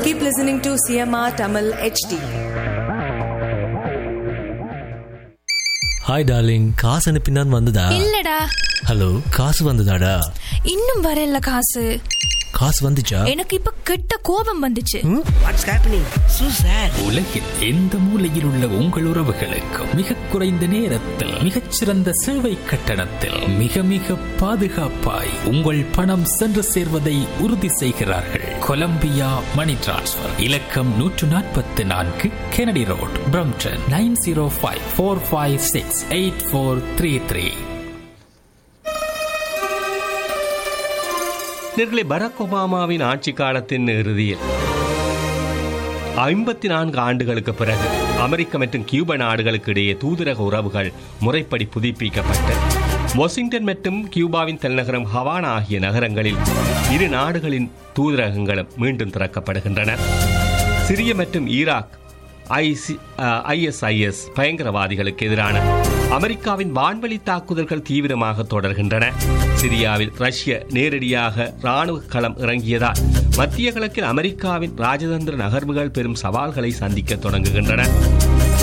Keep listening to CMR Tamil HD. Hi darling காசு அனுப்பினான் வந்ததா இல்லடா ஹலோ காசு வந்ததாடா இன்னும் வரல காசு காசு வந்துச்சா எனக்கு இப்ப கெட்ட கோபம் வந்துச்சு வாட்ஸ் ஹேப்பனிங் சூ சார் உலகில் எந்த மூலையில் உள்ள உங்கள் உறவுகளுக்கு மிக குறைந்த நேரத்தில் மிகச்சிறந்த சேவை கட்டணத்தில் மிக மிக பாதுகாப்பாய் உங்கள் பணம் சென்று சேர்வதை உறுதி செய்கிறார்கள் கொலம்பியா மணி டிரான்ஸ்ஃபர் இலக்கம் நூற்று நாற்பத்தி நான்கு Kennedy road Brampton nine zero five four five six eight four three three நேர்களே பராக் ஒபாமாவின் ஆட்சி காலத்தின் இறுதியில் ஐம்பத்தி நான்கு ஆண்டுகளுக்கு பிறகு அமெரிக்க மற்றும் கியூபா நாடுகளுக்கு இடையே தூதரக உறவுகள் முறைப்படி புதுப்பிக்கப்பட்டு வாஷிங்டன் மற்றும் கியூபாவின் தலைநகரம் ஹவானா ஆகிய நகரங்களில் இரு நாடுகளின் தூதரகங்களும் மீண்டும் திறக்கப்படுகின்றன சிரிய மற்றும் ஈராக் ஐசி ஐஎஸ்ஐஎஸ் பயங்கரவாதிகளுக்கு எதிரான அமெரிக்காவின் வான்வழி தாக்குதல்கள் தீவிரமாக தொடர்கின்றன சிரியாவில் ரஷ்ய நேரடியாக ராணுவ களம் இறங்கியதால் மத்திய கிழக்கில் அமெரிக்காவின் ராஜதந்திர நகர்வுகள் பெரும் சவால்களை சந்திக்க தொடங்குகின்றன